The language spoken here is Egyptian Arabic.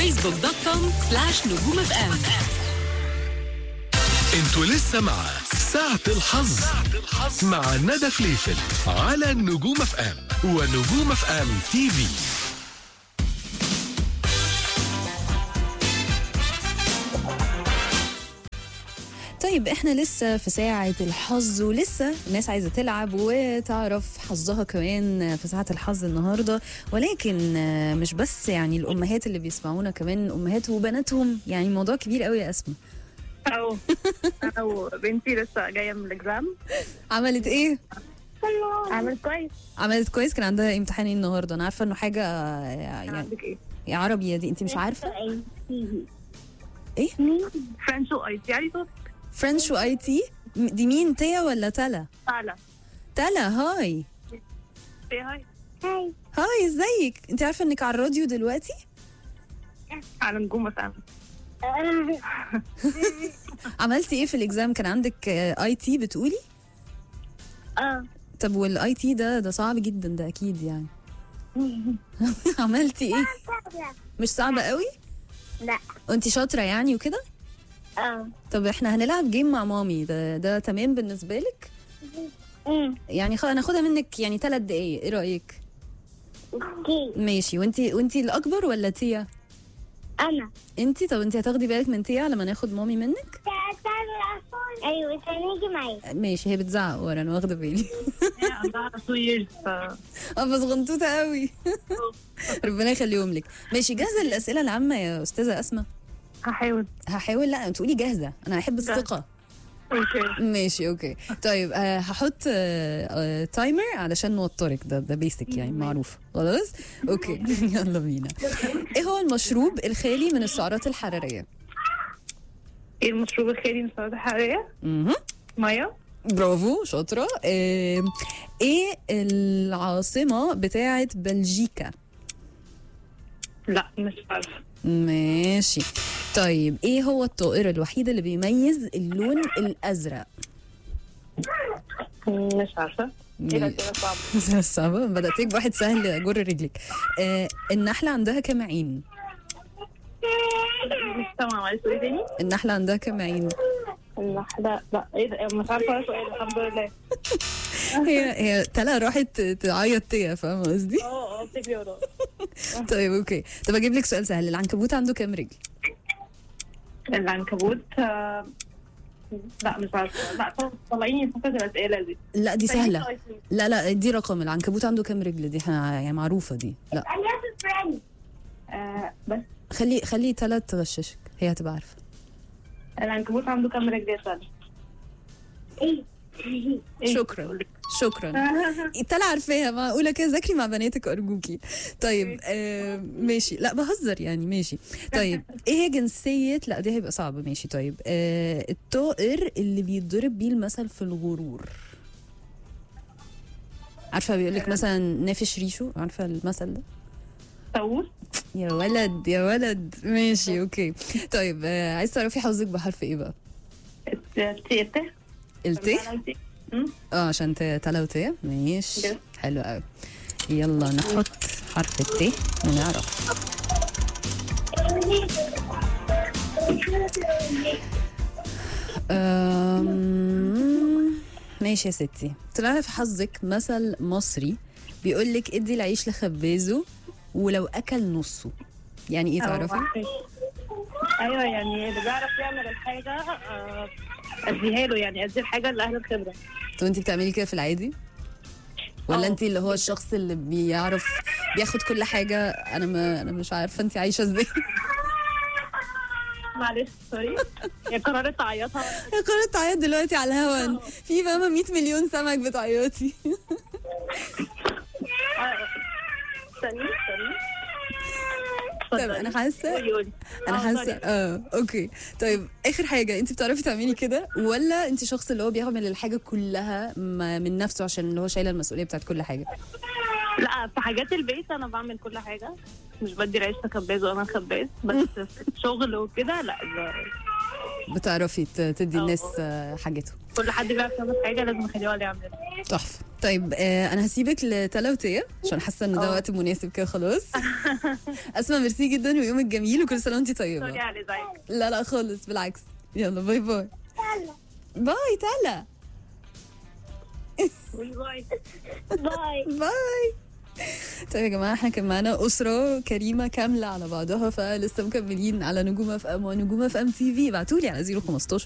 فيسبوك دوت كوم سلاش نجوم اف ام انتوا لسه مع ساعة الحظ مع ندى فليفل على نجوم اف ام ونجوم اف ام تي في طيب احنا لسه في ساعة الحظ ولسه الناس عايزة تلعب وتعرف حظها كمان في ساعة الحظ النهاردة ولكن آه، مش بس يعني الأمهات اللي بيسمعونا كمان أمهات وبناتهم يعني موضوع كبير قوي يا أسماء أو أو بنتي لسه جاية من الإكزام عملت إيه؟ عملت كويس عملت كويس كان عندها امتحان ايه النهارده انا عارفه انه حاجه آه، يعني عندك إيه؟ يا عربي يا دي انت مش عارفه ايه فرنش وآي تي يعني صوت فرنش واي تي م- دي مين تيا ولا تلا تعالى تلا هاي سي هاي هاي ازيك انت عارفه انك على الراديو دلوقتي على نجوم مثلا عملتي ايه في الاكزام كان عندك اي تي بتقولي اه طب والاي تي ده ده صعب جدا ده اكيد يعني عملتي ايه مش صعبه قوي لا وانت شاطره يعني وكده اه طب احنا هنلعب جيم مع مامي ده ده تمام بالنسبه لك امم يعني خ... ناخدها منك يعني ثلاث دقايق ايه رايك اوكي ماشي وانتي وانتي الاكبر ولا تيا انا انتي طب انتي هتاخدي بالك من تيا لما ناخد مامي منك ايوه هنيجي معايا ماشي هي بتزعق ورا انا واخده بالي هي عندها 2 years ف اه بس غنطوطه قوي ربنا يخليهم لك ماشي جاهزه للاسئله العامه يا استاذه اسماء هحاول هحاول لا تقولي جاهزه انا احب الثقه اوكي ماشي اوكي طيب آه هحط آه آه تايمر علشان نوترك ده ده بيسك يعني معروف خلاص اوكي يلا بينا ايه هو المشروب الخالي من السعرات الحراريه ايه المشروب الخالي من السعرات الحرارية؟ مهم. مية برافو شاطرة آه، ايه العاصمة بتاعة بلجيكا لا مش عارفة ماشي طيب ايه هو الطائر الوحيد اللي بيميز اللون الازرق مش عارفة ايه مم. الأسئلة صعبة صعبة بدأت لك بواحد سهل اجر رجلك آه النحلة عندها كام عين مش سامعة معلش ايه تاني؟ النحلة عندها كام عين النحلة لا ايه ده مش عارفة ولا سؤال الحمد لله هي هي تلا راحت تعيط تيا فاهمة قصدي اه اه بتجري وراه طيب اوكي طب اجيب لك سؤال سهل العنكبوت عنده كام رجل العنكبوت آه، لا مش عارفة لا طلعيني فكرة الأسئلة دي لا دي سهلة لا لا دي رقم العنكبوت عنده كام رجل دي احنا يعني معروفة دي لا آه بس خلي خلي تلات تغششك هي هتبقى عارفة العنكبوت عنده كام رجل يا سنة؟ إيه؟ شكرا شكرا تلا عارفاها معقولة كده ذاكري مع بناتك أرجوكي طيب آه ماشي لا بهزر يعني ماشي طيب ايه هي جنسية لا دي هيبقى صعب ماشي طيب آه الطائر اللي بيتضرب بيه المثل في الغرور عارفة بيقول لك مثلا نافش ريشه عارفة المثل ده طاووس يا ولد يا ولد ماشي اوكي طيب آه عايز تعرفي حظك بحرف ايه بقى تيتا الت اه عشان ت- تلا وتاء ماشي Yes. حلو قوي يلا نحط حرف الت ونعرف أم... ماشي يا ستي طلع في حظك مثل مصري بيقول لك ادي العيش لخبازه ولو اكل نصه يعني ايه تعرفي ايوه يعني اللي بيعرف يعمل الحاجة آه، اديها له يعني ادي الحاجة لأهل الخبرة طب انت بتعملي كده في العادي ولا اه. انت اللي هو الشخص اللي بيعرف بياخد كل حاجه انا ما انا مش عارفه انت عايشه ازاي معلش سوري هي قررت تعيطها قررت تعيط دلوقتي على الهوا في فاهمه 100 مليون سمك بتعيطي آه، استني استني طيب انا حاسه قولي قولي انا اه، حاسه سوري. اه اوكي طيب اخر حاجه انت بتعرفي تعملي كده ولا انت شخص اللي هو بيعمل الحاجه كلها ما- من نفسه عشان اللي هو شايله المسؤوليه بتاعت كل حاجه لا في حاجات البيت انا بعمل كل حاجة مش بدي العيش لخباز وانا خباز بس في الشغل وكده لا ب- بتعرفي ت- تدي اه. الناس آه، حاجتهم كل حد بيعرف يعمل حاجة لازم اخليه هو اللي يعملها تحفه طيب آه انا هسيبك لتلا وتيا عشان حاسه ان ده اه. وقت مناسب كده خلاص اسمع ميرسي جدا ويومك جميل وكل سنه وانت سوري طيبه على ازعاج لا لا خالص بالعكس يلا باي باي باي تلا باي باي باي باي طيب يا جماعه احنا كان معانا اسره كريمه كامله على بعضها فلسه مكملين على نجوم اف ام ونجوم اف ام تي في ابعتوا لي على 015